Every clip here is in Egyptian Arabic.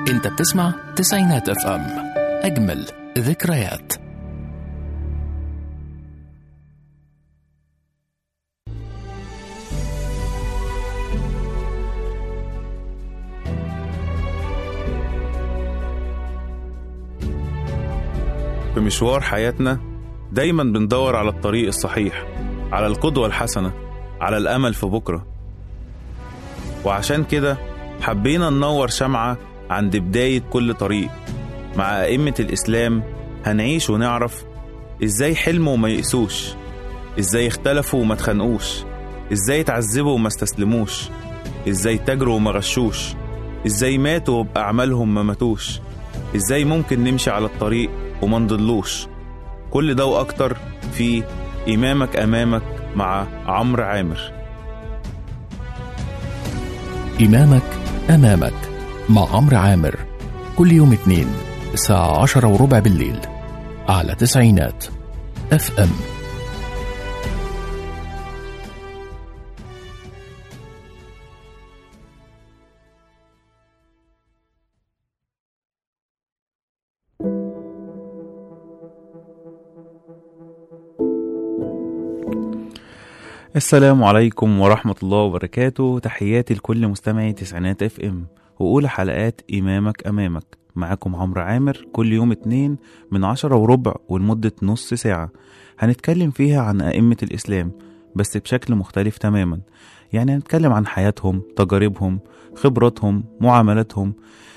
انت بتسمع تسعينات اف ام اجمل ذكريات في مشوار حياتنا دايما بندور على الطريق الصحيح على القدوة الحسنة على الأمل في بكرة وعشان كده حبينا ننور شمعة عند بداية كل طريق مع أئمة الإسلام هنعيش ونعرف إزاي حلموا وما يقسوش إزاي اختلفوا وما تخانقوش إزاي اتعذبوا وما استسلموش إزاي تاجروا وما غشوش إزاي ماتوا وبأعمالهم ما ماتوش إزاي ممكن نمشي على الطريق وما نضلوش كل ده وأكتر في إمامك أمامك مع عمرو عامر إمامك أمامك مع عمرو عامر كل يوم اثنين الساعة عشرة وربع بالليل على تسعينات اف ام السلام عليكم ورحمة الله وبركاته تحياتي لكل مستمعي تسعينات اف ام وأولى حلقات إمامك أمامك معاكم عمرو عامر كل يوم اتنين من عشرة وربع ولمدة نص ساعة هنتكلم فيها عن أئمة الإسلام بس بشكل مختلف تماما يعني هنتكلم عن حياتهم تجاربهم خبراتهم معاملاتهم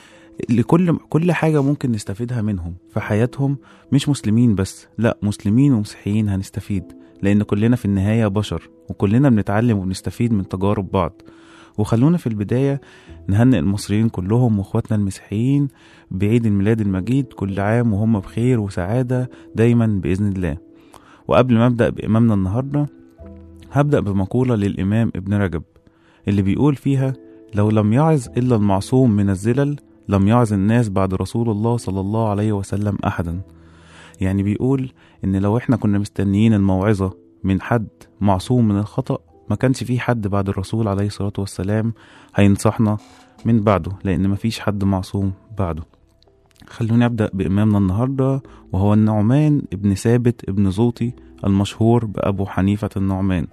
لكل كل حاجة ممكن نستفيدها منهم في حياتهم مش مسلمين بس لا مسلمين ومسيحيين هنستفيد لأن كلنا في النهاية بشر وكلنا بنتعلم وبنستفيد من تجارب بعض وخلونا في البداية نهنئ المصريين كلهم واخواتنا المسيحيين بعيد الميلاد المجيد كل عام وهم بخير وسعادة دايما بإذن الله وقبل ما أبدأ بإمامنا النهاردة هبدأ بمقولة للإمام ابن رجب اللي بيقول فيها لو لم يعظ إلا المعصوم من الزلل لم يعظ الناس بعد رسول الله صلى الله عليه وسلم أحدا يعني بيقول إن لو إحنا كنا مستنيين الموعظة من حد معصوم من الخطأ ما كانش في حد بعد الرسول عليه الصلاة والسلام هينصحنا من بعده لأن مفيش حد معصوم بعده خلوني أبدأ بإمامنا النهاردة وهو النعمان ابن ثابت ابن زوطي المشهور بأبو حنيفة النعمان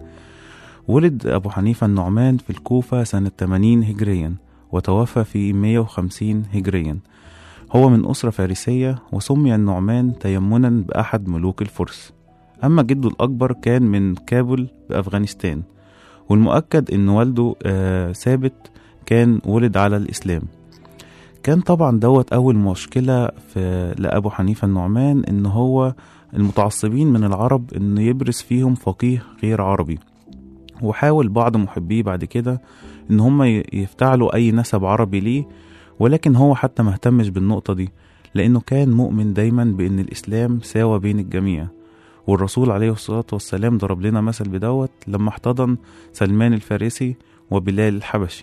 ولد أبو حنيفة النعمان في الكوفة سنة 80 هجريا وتوفى في 150 هجريا هو من أسرة فارسية وسمي النعمان تيمنا بأحد ملوك الفرس أما جده الأكبر كان من كابل بأفغانستان والمؤكد إن والده آه ثابت كان ولد على الإسلام كان طبعا دوت أول مشكلة في لأبو حنيفة النعمان إن هو المتعصبين من العرب إن يبرز فيهم فقيه غير عربي وحاول بعض محبيه بعد كده إن هم يفتعلوا أي نسب عربي ليه ولكن هو حتى ما اهتمش بالنقطة دي لأنه كان مؤمن دايما بأن الإسلام ساوى بين الجميع والرسول عليه الصلاة والسلام ضرب لنا مثل بدوت لما احتضن سلمان الفارسي وبلال الحبشي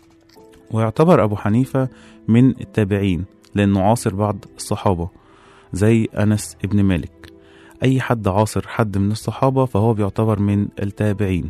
ويعتبر أبو حنيفة من التابعين لأنه عاصر بعض الصحابة زي أنس ابن مالك أي حد عاصر حد من الصحابة فهو بيعتبر من التابعين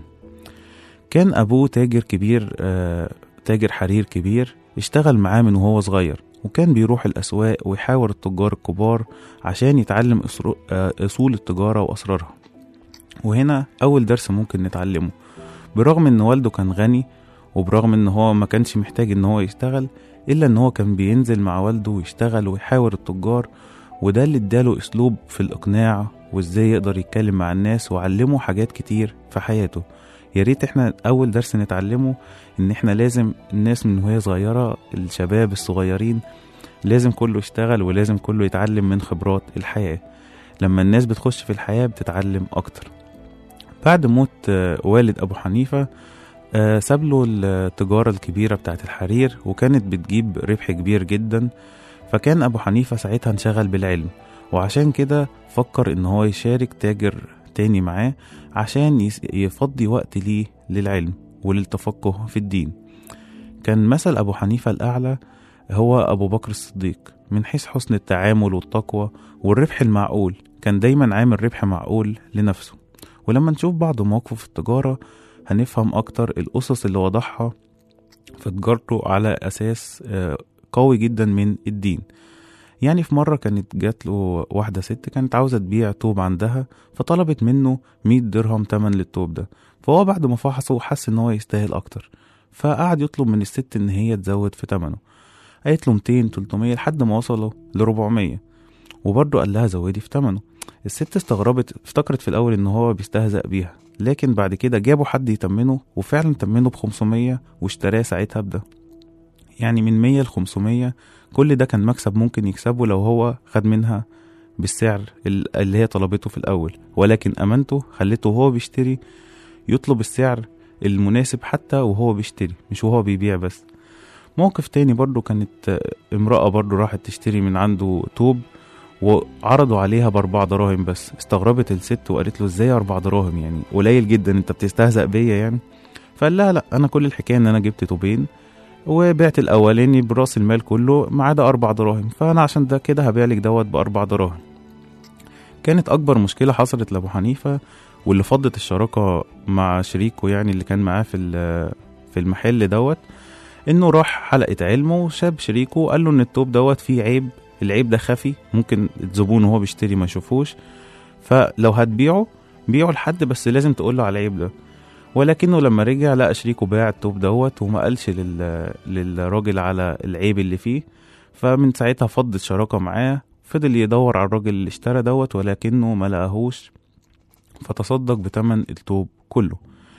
كان أبوه تاجر كبير آه تاجر حرير كبير اشتغل معاه من وهو صغير وكان بيروح الأسواق ويحاور التجار الكبار عشان يتعلم أصول التجارة وأسرارها وهنا أول درس ممكن نتعلمه برغم إن والده كان غني وبرغم إن هو ما كانش محتاج إن هو يشتغل إلا إن هو كان بينزل مع والده ويشتغل ويحاور التجار وده اللي اداله أسلوب في الإقناع وإزاي يقدر يتكلم مع الناس وعلمه حاجات كتير في حياته يا ريت احنا اول درس نتعلمه ان احنا لازم الناس من وهي صغيرة الشباب الصغيرين لازم كله يشتغل ولازم كله يتعلم من خبرات الحياة لما الناس بتخش في الحياة بتتعلم اكتر بعد موت والد ابو حنيفة ساب له التجارة الكبيرة بتاعت الحرير وكانت بتجيب ربح كبير جدا فكان ابو حنيفة ساعتها انشغل بالعلم وعشان كده فكر ان هو يشارك تاجر تاني معاه عشان يفضي وقت ليه للعلم وللتفقه في الدين كان مثل أبو حنيفة الأعلى هو أبو بكر الصديق من حيث حسن التعامل والتقوى والربح المعقول كان دايما عامل ربح معقول لنفسه ولما نشوف بعض مواقفه في التجارة هنفهم أكتر الأسس اللي وضعها في تجارته على أساس قوي جدا من الدين يعني في مرة كانت جات له واحدة ست كانت عاوزة تبيع توب عندها فطلبت منه 100 درهم تمن للتوب ده فهو بعد ما فحصه حس ان هو يستاهل اكتر فقعد يطلب من الست ان هي تزود في تمنه قالت له 200 300 لحد ما وصلوا ل 400 وبرضه قال لها زودي في تمنه الست استغربت افتكرت في الاول ان هو بيستهزأ بيها لكن بعد كده جابوا حد يتمنه وفعلا تمنه ب 500 واشتراه ساعتها بده يعني من 100 ل 500 كل ده كان مكسب ممكن يكسبه لو هو خد منها بالسعر ال- اللي هي طلبته في الأول ولكن أمانته خلته وهو بيشتري يطلب السعر المناسب حتى وهو بيشتري مش وهو بيبيع بس موقف تاني برضو كانت آه، امرأة برضو راحت تشتري من عنده توب وعرضوا عليها بأربع دراهم بس استغربت الست وقالت له ازاي أربع دراهم يعني قليل جدا انت بتستهزأ بيا يعني فقال لها لا أنا كل الحكاية إن أنا جبت توبين وبعت الأولاني برأس المال كله ما عدا أربع دراهم فأنا عشان ده كده هبيع لك دوت بأربع دراهم كانت أكبر مشكلة حصلت لأبو حنيفة واللي فضت الشراكة مع شريكه يعني اللي كان معاه في ال- في المحل دوت إنه راح حلقة علمه وشاب شريكه قال له إن التوب دوت فيه عيب العيب ده خفي ممكن الزبون وهو بيشتري ما يشوفوش فلو هتبيعه بيعه لحد بس لازم تقول له على العيب ده ولكنه لما رجع لقى شريكه باع التوب دوت وما قالش لل... للراجل على العيب اللي فيه فمن ساعتها فضت شراكة معاه فضل يدور على الراجل اللي اشترى دوت ولكنه ما لقاهوش فتصدق بتمن التوب كله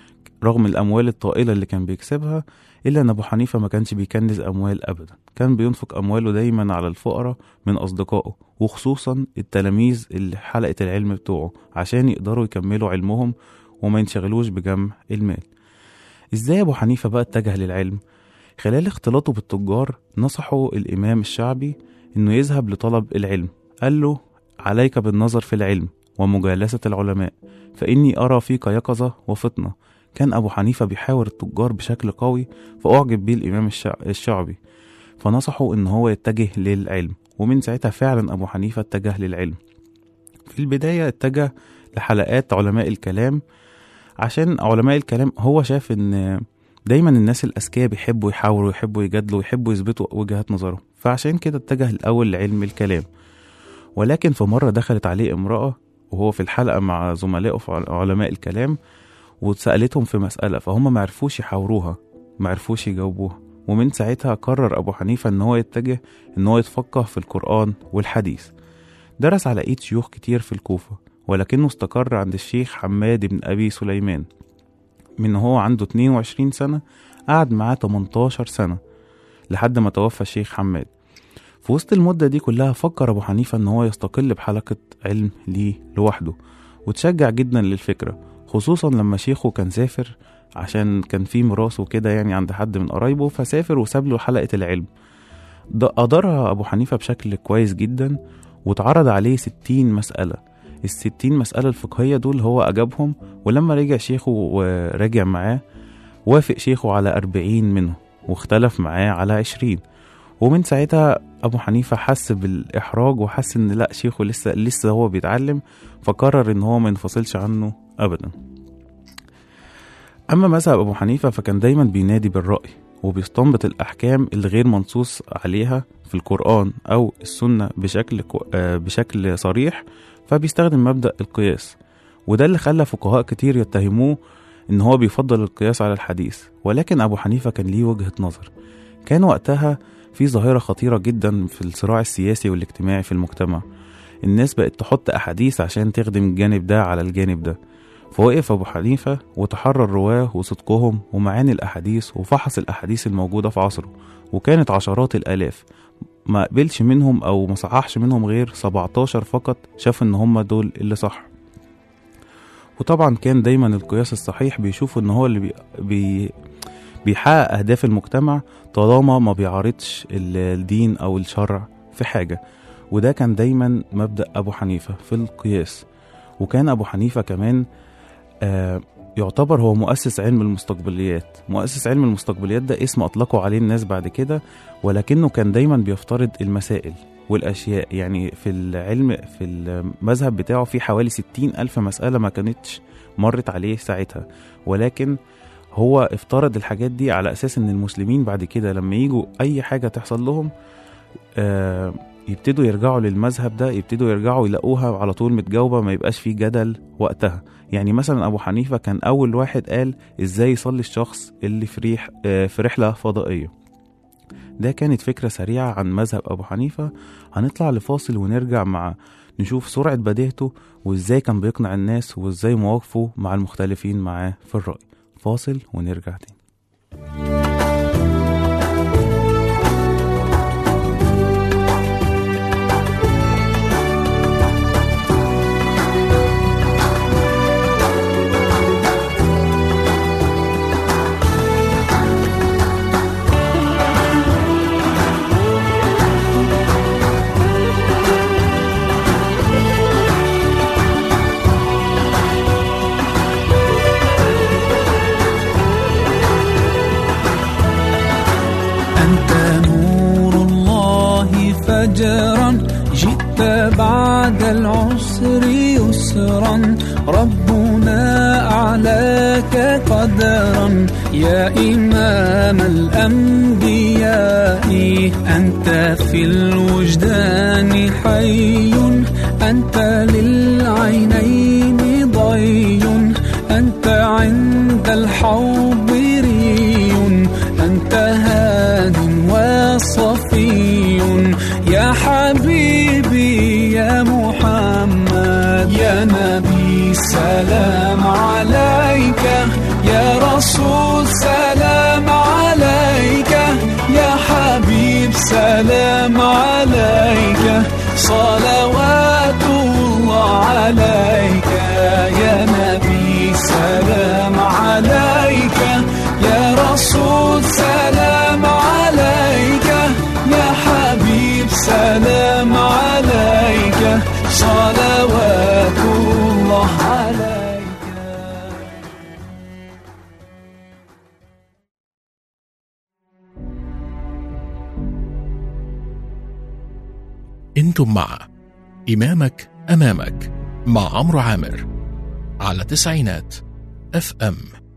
رغم الأموال الطائلة اللي كان بيكسبها إلا أن أبو حنيفة ما كانش بيكنز أموال أبدا كان بينفق أمواله دايما على الفقراء من أصدقائه وخصوصا التلاميذ اللي حلقة العلم بتوعه عشان يقدروا يكملوا علمهم وما ينشغلوش بجمع المال ازاي ابو حنيفه بقى اتجه للعلم خلال اختلاطه بالتجار نصحه الامام الشعبي انه يذهب لطلب العلم قال له عليك بالنظر في العلم ومجالسه العلماء فاني ارى فيك يقظه وفطنه كان ابو حنيفه بيحاور التجار بشكل قوي فاعجب بيه الامام الشع- الشعبي فنصحه ان هو يتجه للعلم ومن ساعتها فعلا ابو حنيفه اتجه للعلم في البدايه اتجه لحلقات علماء الكلام عشان علماء الكلام هو شاف ان دايما الناس الاذكياء بيحبوا يحاوروا يحبوا يجادلوا يحبوا يثبتوا وجهات نظرهم فعشان كده اتجه الاول لعلم الكلام ولكن في مره دخلت عليه امراه وهو في الحلقه مع زملائه في عل- علماء الكلام وسالتهم في مساله فهم ما عرفوش يحاوروها ما عرفوش يجاوبوها ومن ساعتها قرر ابو حنيفه ان هو يتجه ان هو يتفقه في القران والحديث درس على ايد شيوخ كتير في الكوفه ولكنه استقر عند الشيخ حماد بن أبي سليمان من هو عنده 22 سنة قعد معاه 18 سنة لحد ما توفى الشيخ حماد في وسط المدة دي كلها فكر أبو حنيفة إن هو يستقل بحلقة علم ليه لوحده وتشجع جدا للفكرة خصوصا لما شيخه كان سافر عشان كان في ميراث وكده يعني عند حد من قرايبه فسافر وساب له حلقة العلم ده أدارها أبو حنيفة بشكل كويس جدا واتعرض عليه 60 مسألة الستين مسألة الفقهية دول هو أجابهم ولما رجع شيخه وراجع معاه وافق شيخه على أربعين منه واختلف معاه على عشرين ومن ساعتها أبو حنيفة حس بالإحراج وحس إن لأ شيخه لسه لسه هو بيتعلم فقرر إن هو ما ينفصلش عنه أبدا أما مذهب أبو حنيفة فكان دايما بينادي بالرأي وبيستنبط الأحكام اللي غير منصوص عليها في القرآن أو السنة بشكل كو- آه، بشكل صريح فبيستخدم مبدأ القياس وده اللي خلى فقهاء كتير يتهموه إن هو بيفضل القياس على الحديث ولكن أبو حنيفة كان ليه وجهة نظر كان وقتها في ظاهرة خطيرة جدا في الصراع السياسي والاجتماعي في المجتمع الناس بقت تحط أحاديث عشان تخدم الجانب ده على الجانب ده فوقف أبو حنيفة وتحرى الرواه وصدقهم ومعاني الأحاديث وفحص الأحاديث الموجودة في عصره وكانت عشرات الآلاف ما قبلش منهم او ما صححش منهم غير 17 فقط شاف ان هم دول اللي صح وطبعا كان دايما القياس الصحيح بيشوف ان هو اللي بي بي بيحقق اهداف المجتمع طالما ما بيعارضش ال- الدين او الشرع في حاجه وده كان دايما مبدا ابو حنيفه في القياس وكان ابو حنيفه كمان آه يعتبر هو مؤسس علم المستقبليات مؤسس علم المستقبليات ده اسم أطلقوا عليه الناس بعد كده ولكنه كان دايما بيفترض المسائل والأشياء يعني في العلم في المذهب بتاعه في حوالي ستين ألف مسألة ما كانتش مرت عليه ساعتها ولكن هو افترض الحاجات دي على اساس ان المسلمين بعد كده لما يجوا اي حاجه تحصل لهم آه يبتدوا يرجعوا للمذهب ده يبتدوا يرجعوا يلاقوها على طول متجاوبه ما يبقاش فيه جدل وقتها يعني مثلا ابو حنيفه كان اول واحد قال ازاي يصلي الشخص اللي في ريح آه في رحله فضائيه ده كانت فكره سريعه عن مذهب ابو حنيفه هنطلع لفاصل ونرجع مع نشوف سرعه بديهته وازاي كان بيقنع الناس وازاي مواقفه مع المختلفين معاه في الراي فاصل ونرجع تاني أنت نور الله فجرا جئت بعد العسر يسرا ربنا أعلاك قدرا يا إمام الأنبياء أنت في الوجدان حي أنت للعينين ضي أنت عند الحوض ري أنت هاد وصفي يا حبيبي يا محمد يا نبي سلام عليك يا رسول سلام عليك يا حبيب سلام عليك صلوات الله عليك يا نبي سلام عليك يا رسول سلام عليك يا حبيب سلام عليك صلوات الله عليك انتم مع إمامك أمامك مع عمرو عامر على تسعينات اف ام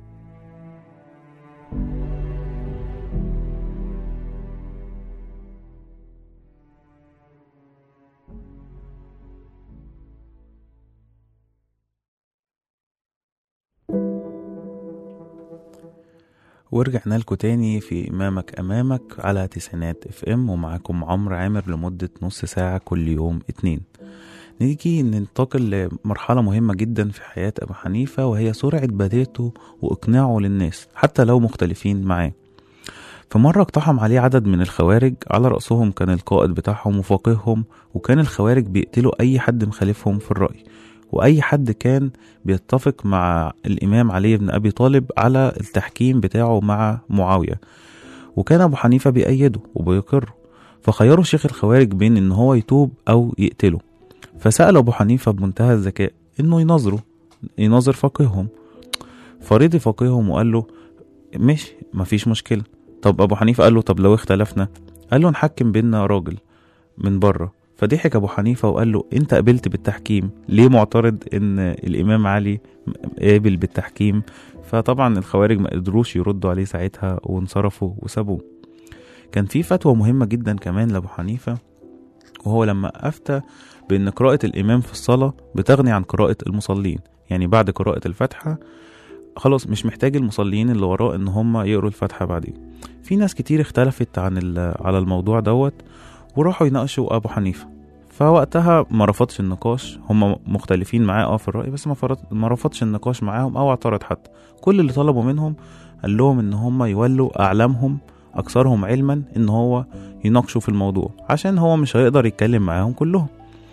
ورجعنا لكم تاني في إمامك أمامك على تسعينات اف ام ومعاكم عمرو عامر لمدة نص ساعة كل يوم اتنين نيجي ننتقل لمرحلة مهمة جدا في حياة أبو حنيفة وهي سرعة بديهته وإقناعه للناس حتى لو مختلفين معاه في مرة اقتحم عليه عدد من الخوارج على رأسهم كان القائد بتاعهم وفقيههم وكان الخوارج بيقتلوا أي حد مخالفهم في الرأي وأي حد كان بيتفق مع الإمام علي بن أبي طالب على التحكيم بتاعه مع معاوية وكان أبو حنيفة بيأيده وبيقره فخيروا شيخ الخوارج بين إن هو يتوب أو يقتله فسأل أبو حنيفة بمنتهى الذكاء إنه يناظره يناظر فقيههم فرضي فقيههم وقال له ماشي مفيش مشكلة طب أبو حنيفة قال له طب لو اختلفنا قال له نحكم بينا راجل من بره فضحك أبو حنيفة وقال له أنت قبلت بالتحكيم ليه معترض إن الإمام علي قابل بالتحكيم فطبعا الخوارج ما قدروش يردوا عليه ساعتها وانصرفوا وسابوه كان في فتوى مهمة جدا كمان لأبو حنيفة وهو لما أفتى بأن قراءة الإمام في الصلاة بتغني عن قراءة المصلين يعني بعد قراءة الفاتحة خلاص مش محتاج المصلين اللي وراه ان هم يقروا الفاتحة بعدين في ناس كتير اختلفت عن ال- على الموضوع دوت وراحوا يناقشوا ابو حنيفة فوقتها ما رفضش النقاش هم مختلفين معاه اه في الرأي بس ما فرض- ما رفضش النقاش معاهم او اعترض حتى كل اللي طلبوا منهم قال لهم ان هم يولوا اعلامهم اكثرهم علما ان هو يناقشوا في الموضوع عشان هو مش هيقدر يتكلم معاهم كلهم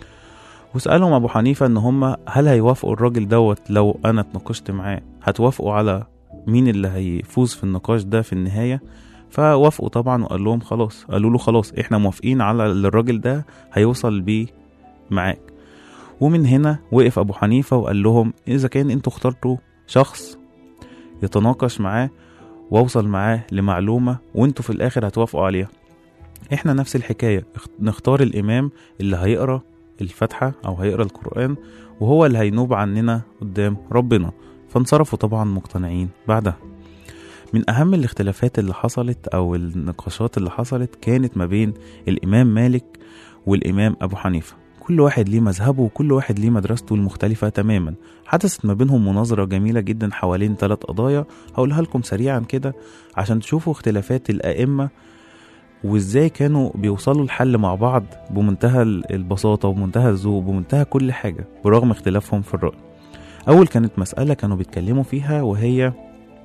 وسألهم أبو حنيفة إن هما هل هيوافقوا الراجل دوت لو أنا اتناقشت معاه هتوافقوا على مين اللي هيفوز في النقاش ده في النهاية فوافقوا طبعا وقال لهم خلاص قالوا له خلاص احنا موافقين على اللي الراجل ده هيوصل بيه معاك ومن هنا وقف أبو حنيفة وقال لهم إذا كان انتوا اخترتوا شخص يتناقش معاه واوصل معاه لمعلومة وانتوا في الآخر هتوافقوا عليها احنا نفس الحكاية اخت- نختار الإمام اللي هيقرأ الفاتحة أو هيقرأ القرآن وهو اللي هينوب عننا قدام ربنا فانصرفوا طبعا مقتنعين بعدها من أهم الاختلافات اللي حصلت أو النقاشات اللي حصلت كانت ما بين الإمام مالك والإمام أبو حنيفة كل واحد ليه مذهبه وكل واحد ليه مدرسته المختلفة تماما حدثت ما بينهم مناظرة جميلة جدا حوالين ثلاث قضايا هقولها لكم سريعا كده عشان تشوفوا اختلافات الأئمة وازاي كانوا بيوصلوا الحل مع بعض بمنتهى البساطة وبمنتهى الذوق وبمنتهى كل حاجة برغم اختلافهم في الرأي أول كانت مسألة كانوا بيتكلموا فيها وهي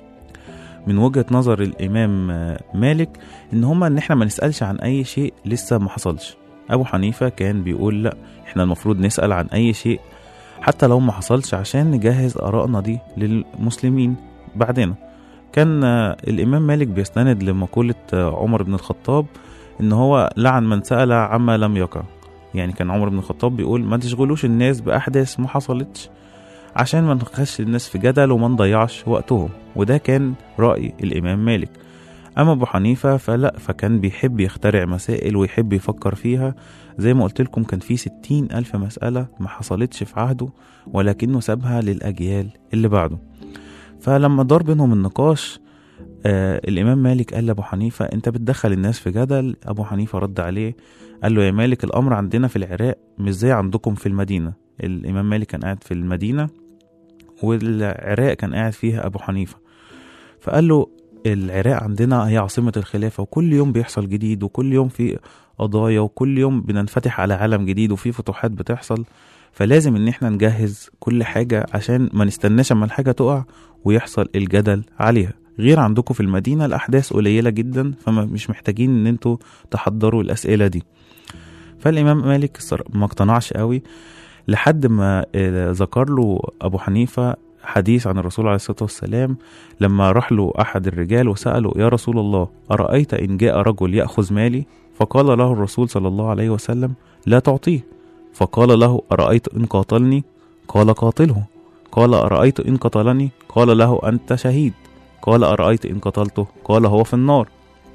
من وجهة نظر الإمام آه، مالك إن هما إن إحنا ما نسألش عن أي شيء لسه ما حصلش أبو حنيفة كان بيقول لأ إحنا المفروض نسأل عن أي شيء حتى لو ما حصلش عشان نجهز آرائنا دي للمسلمين بعدنا كان آه، الإمام مالك بيستند لمقولة آه، عمر بن الخطاب إن هو لعن من سأل عما لم يقع يعني كان عمر بن الخطاب بيقول ما تشغلوش الناس بأحداث ما حصلتش عشان ما نخش الناس في جدل وما نضيعش وقتهم وده كان رأي الإمام مالك أما أبو حنيفة فلا فكان بيحب يخترع مسائل ويحب يفكر فيها زي ما قلت لكم كان في ستين ألف مسألة ما حصلتش في عهده ولكنه سابها للأجيال اللي بعده فلما دار بينهم النقاش آه الإمام مالك قال لأبو حنيفة أنت بتدخل الناس في جدل أبو حنيفة رد عليه قال له يا مالك الأمر عندنا في العراق مش زي عندكم في المدينة الإمام مالك كان قاعد في المدينة والعراق كان قاعد فيها أبو حنيفة فقال له العراق عندنا هي عاصمة الخلافة وكل يوم بيحصل جديد وكل يوم في قضايا وكل يوم بننفتح على عالم جديد وفي فتوحات بتحصل فلازم ان احنا نجهز كل حاجة عشان ما نستناش اما الحاجة تقع ويحصل الجدل عليها غير عندكم في المدينة الأحداث قليلة جدا فمش محتاجين ان انتوا تحضروا الأسئلة دي فالإمام مالك الصرا- ما اقتنعش قوي لحد ما آه، ذكر له أبو حنيفة حديث عن الرسول عليه الصلاة والسلام لما راح له أحد الرجال وسأله يا رسول الله أرأيت إن جاء رجل يأخذ مالي فقال له الرسول صلى الله عليه وسلم لا تعطيه فقال له أرأيت إن قاتلني قال قاتله قال أرأيت إن قتلني قال له أنت شهيد قال أرأيت إن قتلته قال هو في النار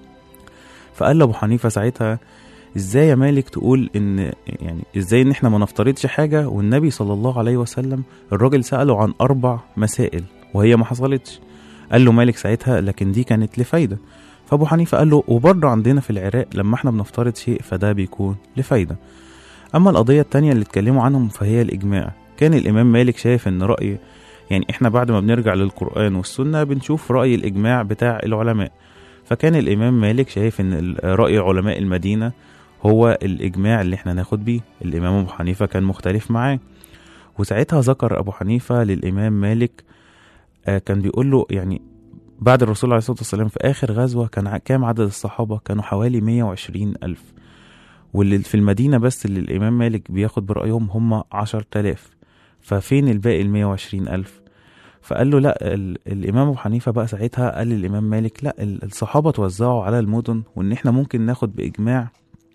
فقال له أبو حنيفة ساعتها ازاي يا مالك تقول ان يعني ازاي ان احنا ما نفترضش حاجه والنبي صلى الله عليه وسلم الراجل ساله عن اربع مسائل وهي ما حصلتش قال له مالك ساعتها لكن دي كانت لفايده فابو حنيفه قال له وبرضه عندنا في العراق لما احنا بنفترض شيء فده بيكون لفايده اما القضيه التانية اللي اتكلموا عنهم فهي الاجماع كان الامام مالك شايف ان راي يعني احنا بعد ما بنرجع للقران والسنه بنشوف راي الاجماع بتاع العلماء فكان الامام مالك شايف ان ال- راي علماء المدينه هو الإجماع اللي احنا ناخد بيه الإمام أبو حنيفة كان مختلف معاه وساعتها ذكر أبو حنيفة للإمام مالك آه كان بيقول له يعني بعد الرسول عليه الصلاة والسلام في آخر غزوة كان ع- كام عدد الصحابة كانوا حوالي 120 ألف واللي في المدينة بس اللي الإمام مالك بياخد برأيهم هم 10000 ففين الباقي ال 120 ألف فقال له لا ال- الإمام أبو حنيفة بقى ساعتها قال للإمام مالك لا ال- الصحابة توزعوا على المدن وإن إحنا ممكن ناخد بإجماع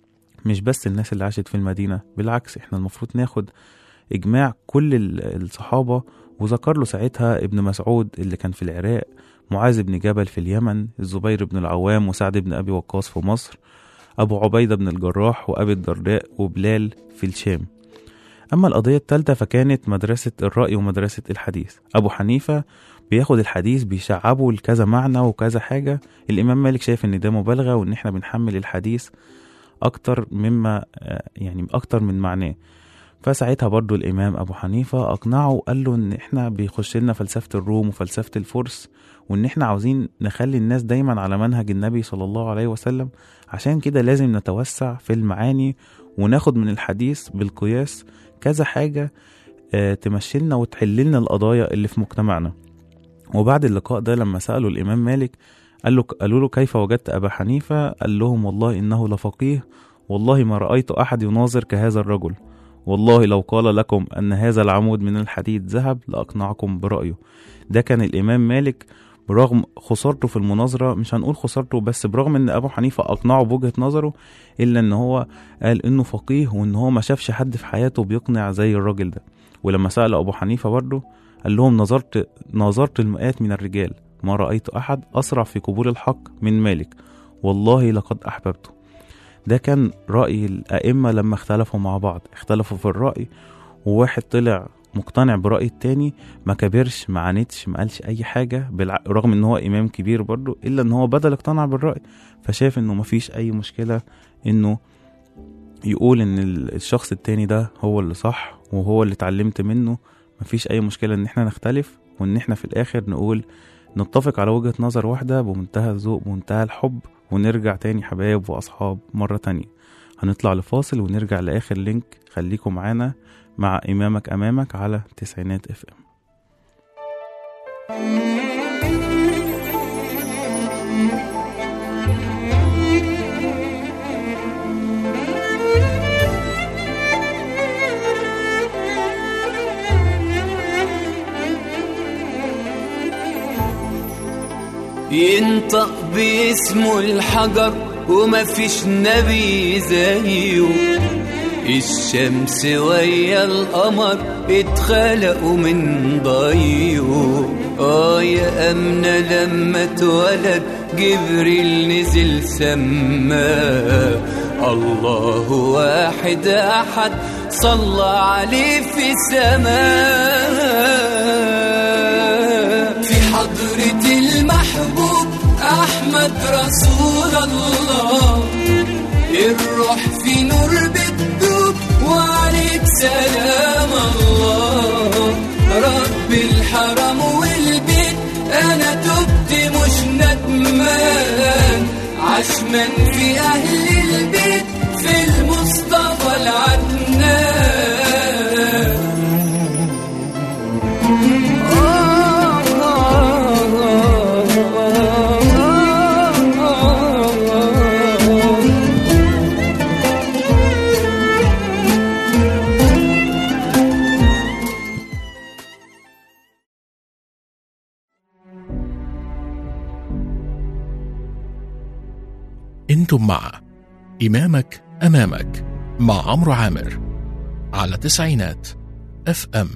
مش بس الناس اللي عاشت في المدينة بالعكس احنا المفروض ناخد إجماع كل ال- الصحابة وذكر له ساعتها ابن مسعود اللي كان في العراق معاذ بن جبل في اليمن الزبير بن العوام وسعد بن أبي وقاص في مصر أبو عبيدة بن الجراح وأبي الدرداء وبلال في الشام أما القضية الثالثة فكانت مدرسة الرأي ومدرسة الحديث أبو حنيفة بياخد الحديث بيشعبه لكذا معنى وكذا حاجة الإمام مالك شايف إن ده مبالغة وإن إحنا بنحمل الحديث اكتر مما آه، يعني اكتر من معناه فساعتها برضو الامام ابو حنيفه اقنعه وقال له ان احنا بيخش لنا فلسفه الروم وفلسفه الفرس وان احنا عاوزين نخلي الناس دايما على منهج النبي صلى الله عليه وسلم عشان كده لازم نتوسع في المعاني وناخد من الحديث بالقياس كذا حاجه آه، تمشيلنا وتحللنا القضايا اللي في مجتمعنا وبعد اللقاء ده لما سألوا الإمام مالك قال له قالوا له كيف وجدت أبا حنيفة قال لهم والله إنه لفقيه والله ما رأيت أحد يناظر كهذا الرجل والله لو قال لكم أن هذا العمود من الحديد ذهب لأقنعكم برأيه ده كان الإمام مالك برغم خسارته في المناظرة مش هنقول خسارته بس برغم ان ابو حنيفة اقنعه بوجهة نظره الا ان هو قال انه فقيه وان هو ما شافش حد في حياته بيقنع زي الراجل ده ولما سأل ابو حنيفة برضه قال لهم نظرت نظرت المئات من الرجال ما رأيت أحد أسرع في قبول الحق من مالك والله لقد أحببته ده كان رأي الأئمة لما اختلفوا مع بعض اختلفوا في الرأي وواحد طلع مقتنع برأي التاني ما كبرش ما عاندش ما قالش اي حاجة بالع... رغم ان هو امام كبير برضه الا ان هو بدل اقتنع بالرأي فشاف انه مفيش اي مشكلة انه يقول ان ال- الشخص التاني ده هو اللي صح وهو اللي اتعلمت منه مفيش اي مشكلة ان احنا نختلف وان احنا في الاخر نقول نتفق على وجهة نظر واحدة بمنتهى الذوق بمنتهى الحب ونرجع تاني حبايب واصحاب مرة تانية هنطلع لفاصل ونرجع لاخر لينك خليكم معانا مع امامك امامك على تسعينات اف ام ينطق باسمه الحجر وما فيش نبي زيه الشمس ويا القمر اتخلقوا من ضيه اه يا أمنة لما اتولد جبريل نزل سما الله واحد أحد صلى عليه في السماء في حضرة المحبوب أحمد رسول الله الروح في نور بتدوب وعليك سلام الله رب الحرم والبيت أنا تبت مش ندمان عشمان في أهل البيت في المصطفى العدنان انتم مع إمامك أمامك مع عمرو عامر على تسعينات اف ام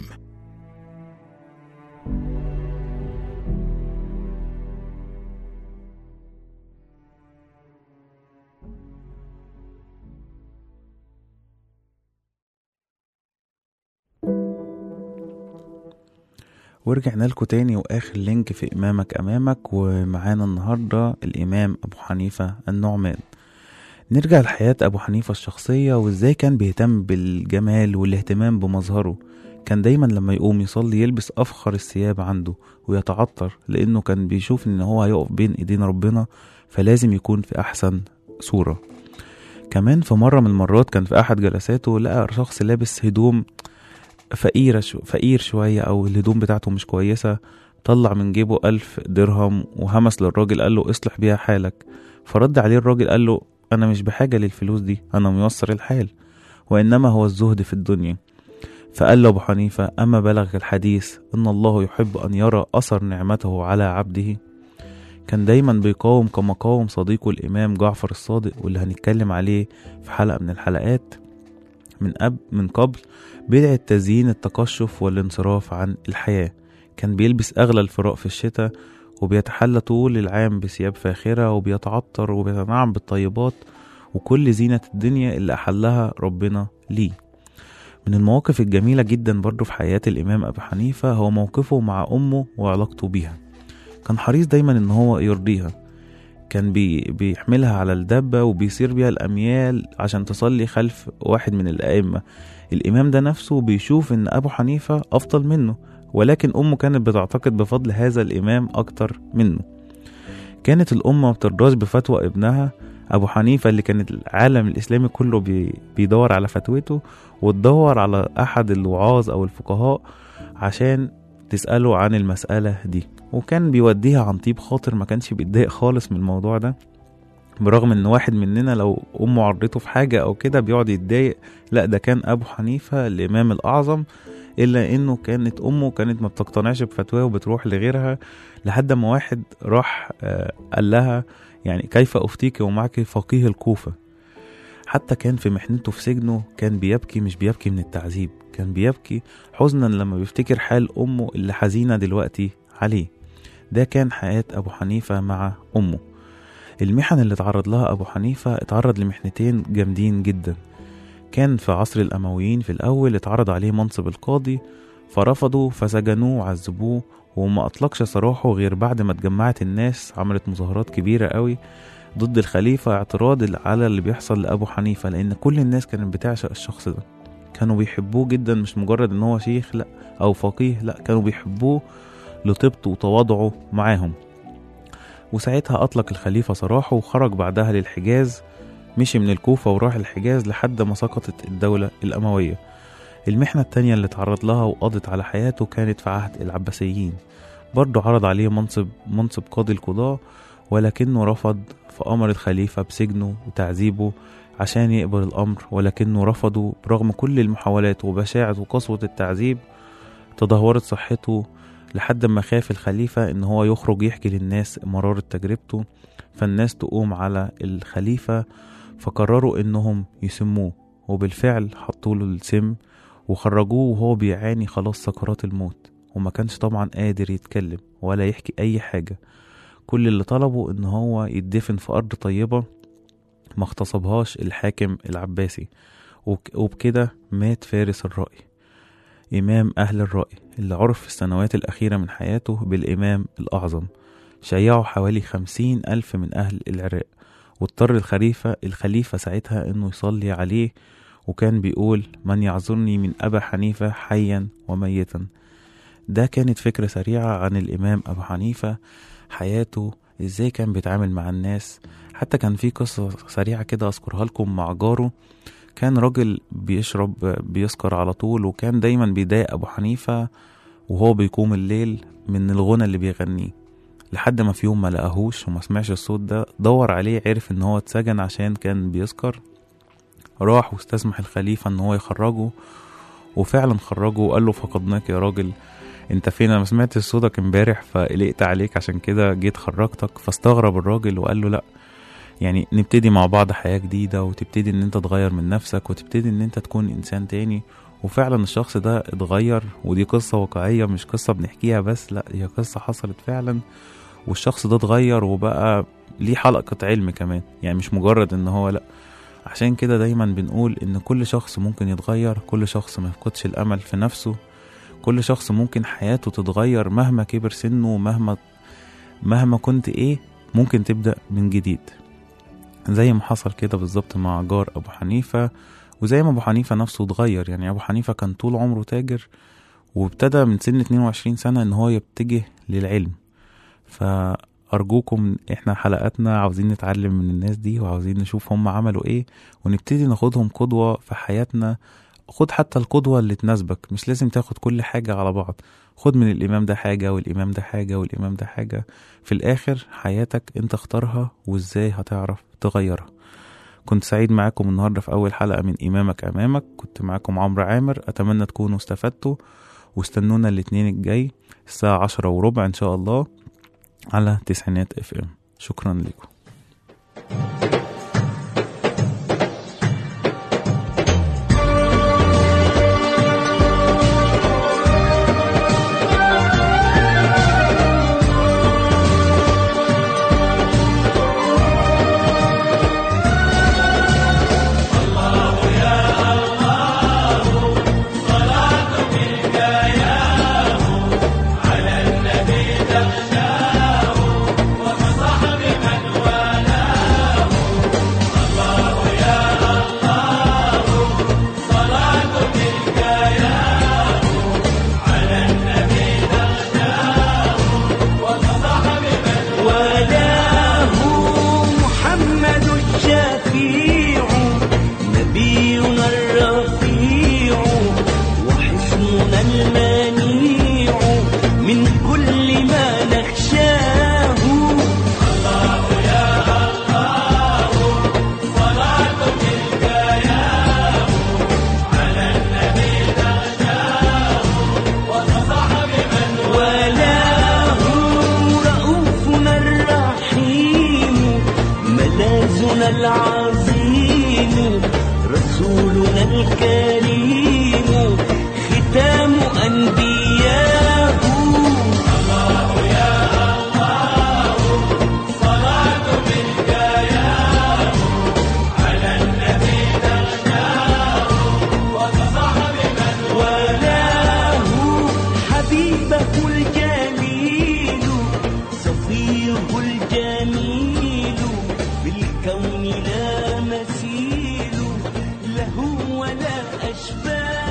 ورجعنا لكم تاني واخر لينك في امامك امامك ومعانا النهارده الامام ابو حنيفه النعمان نرجع لحياة أبو حنيفة الشخصية وإزاي كان بيهتم بالجمال والاهتمام بمظهره كان دايما لما يقوم يصلي يلبس أفخر الثياب عنده ويتعطر لأنه كان بيشوف إن هو هيقف بين إيدين ربنا فلازم يكون في أحسن صورة كمان في مرة من المرات كان في أحد جلساته لقى شخص لابس هدوم فقيرة شو فقير شوية أو الهدوم بتاعته مش كويسة طلع من جيبه ألف درهم وهمس للراجل قال له اصلح بيها حالك فرد عليه الراجل قال له أنا مش بحاجة للفلوس دي أنا ميسر الحال وإنما هو الزهد في الدنيا فقال له أبو حنيفة أما بلغ الحديث إن الله يحب أن يرى أثر نعمته على عبده كان دايما بيقاوم كما قاوم صديقه الإمام جعفر الصادق واللي هنتكلم عليه في حلقة من الحلقات من أب من قبل بدعة تزيين التقشف والانصراف عن الحياة كان بيلبس أغلى الفراء في الشتاء وبيتحلى طول العام بثياب فاخرة وبيتعطر وبيتنعم بالطيبات وكل زينة الدنيا اللي أحلها ربنا ليه من المواقف الجميلة جدا برضو في حياة الإمام أبي حنيفة هو موقفه مع أمه وعلاقته بيها كان حريص دايما إن هو يرضيها كان بي بيحملها على الدبة وبيسير بيها الأميال عشان تصلي خلف واحد من الأئمة الإمام ده نفسه بيشوف إن أبو حنيفة أفضل منه ولكن أمه كانت بتعتقد بفضل هذا الإمام أكتر منه كانت الأم ما بترضاش بفتوى ابنها أبو حنيفة اللي كان العالم الإسلامي كله بي بيدور على فتوته وتدور على أحد الوعاظ أو الفقهاء عشان تسأله عن المسألة دي وكان بيوديها عن طيب خاطر ما كانش بيتضايق خالص من الموضوع ده برغم ان واحد مننا لو امه عرضته في حاجة او كده بيقعد يتضايق لا ده كان ابو حنيفة الامام الاعظم الا انه كانت امه كانت ما بتقتنعش بفتواه وبتروح لغيرها لحد ما واحد راح آه، قال لها يعني كيف افتيك ومعك فقيه الكوفة حتى كان في محنته في سجنه كان بيبكي مش بيبكي من التعذيب كان بيبكي حزنا لما بيفتكر حال امه اللي حزينة دلوقتي عليه ده كان حياة ابو حنيفة مع امه المحن اللي اتعرض لها أبو حنيفة اتعرض لمحنتين جامدين جدا كان في عصر الأمويين في الأول اتعرض عليه منصب القاضي فرفضوا فسجنوه وعذبوه وما أطلقش سراحه غير بعد ما اتجمعت الناس عملت مظاهرات كبيرة قوي ضد الخليفة اعتراض على اللي بيحصل لأبو حنيفة لأن كل الناس كانت بتعشق الشخص ده كانوا بيحبوه جدا مش مجرد ان هو شيخ لا او فقيه لا كانوا بيحبوه لطيبته وتواضعه معاهم وساعتها أطلق الخليفة سراحه وخرج بعدها للحجاز مشي من الكوفة وراح الحجاز لحد ما سقطت الدولة الأموية المحنة التانية اللي تعرض لها وقضت على حياته كانت في عهد العباسيين برضه عرض عليه منصب منصب قاضي القضاء ولكنه رفض فأمر الخليفة بسجنه وتعذيبه عشان يقبل الأمر ولكنه رفضه برغم كل المحاولات وبشاعة وقسوة التعذيب تدهورت صحته لحد ما خاف الخليفة إن هو يخرج يحكي للناس مرارة تجربته فالناس تقوم على الخليفة فقرروا إنهم يسموه وبالفعل حطوا له السم وخرجوه وهو بيعاني خلاص سكرات الموت وما كانش طبعا قادر يتكلم ولا يحكي أي حاجة كل اللي طلبه إن هو يدفن في أرض طيبة ما اغتصبهاش الحاكم العباسي وك- وبكده مات فارس الرأي إمام أهل الرأي اللي عرف في السنوات الأخيرة من حياته بالإمام الأعظم شيعوا حوالي خمسين ألف من أهل العراق واضطر الخليفة الخليفة ساعتها إنه يصلي عليه وكان بيقول من يعذرني من أبا حنيفة حيا وميتا ده كانت فكرة سريعة عن الإمام أبو حنيفة حياته إزاي كان بيتعامل مع الناس حتى كان في قصة سريعة كده أذكرها لكم مع جاره كان راجل بيشرب بيسكر على طول وكان دايما بيضايق أبو حنيفة وهو بيقوم الليل من الغنى اللي بيغنيه لحد ما في يوم ما لقاهوش وما سمعش الصوت ده دور عليه عرف ان هو اتسجن عشان كان بيسكر راح واستسمح الخليفة ان هو يخرجه وفعلا خرجه وقال له فقدناك يا راجل انت فين انا ما سمعتش صوتك امبارح فقلقت عليك عشان كده جيت خرجتك فاستغرب الراجل وقال له لا يعني نبتدي مع بعض حياة جديدة وتبتدي ان انت تغير من نفسك وتبتدي ان انت تكون انسان تاني وفعلا الشخص ده اتغير ودي قصة واقعية مش قصة بنحكيها بس لا هي قصة حصلت فعلا والشخص ده اتغير وبقى ليه حلقة علم كمان يعني مش مجرد ان هو لا عشان كده دايما بنقول ان كل شخص ممكن يتغير كل شخص ما يفقدش الامل في نفسه كل شخص ممكن حياته تتغير مهما كبر سنه مهما مهما كنت ايه ممكن تبدأ من جديد زي ما حصل كده بالظبط مع جار ابو حنيفة وزي ما ابو حنيفة نفسه اتغير يعني ابو حنيفة كان طول عمره تاجر وابتدى من سن 22 سنة ان هو يتجه للعلم فأرجوكم احنا حلقاتنا عاوزين نتعلم من الناس دي وعاوزين نشوف هم عملوا ايه ونبتدي ناخدهم قدوة في حياتنا خد حتى القدوة اللي تناسبك مش لازم تاخد كل حاجة على بعض خد من الإمام ده حاجة والإمام ده حاجة والإمام ده حاجة في الآخر حياتك انت اختارها وازاي هتعرف تغيرها كنت سعيد معاكم النهاردة في أول حلقة من إمامك أمامك كنت معاكم عمرو عامر أتمنى تكونوا استفدتوا واستنونا الاثنين الجاي الساعة عشرة وربع إن شاء الله على تسعينات اف ام شكرا لكم على النبي تخشاه وصحب من وجهه الجميل بالكون لا مثيل له ولا أشباه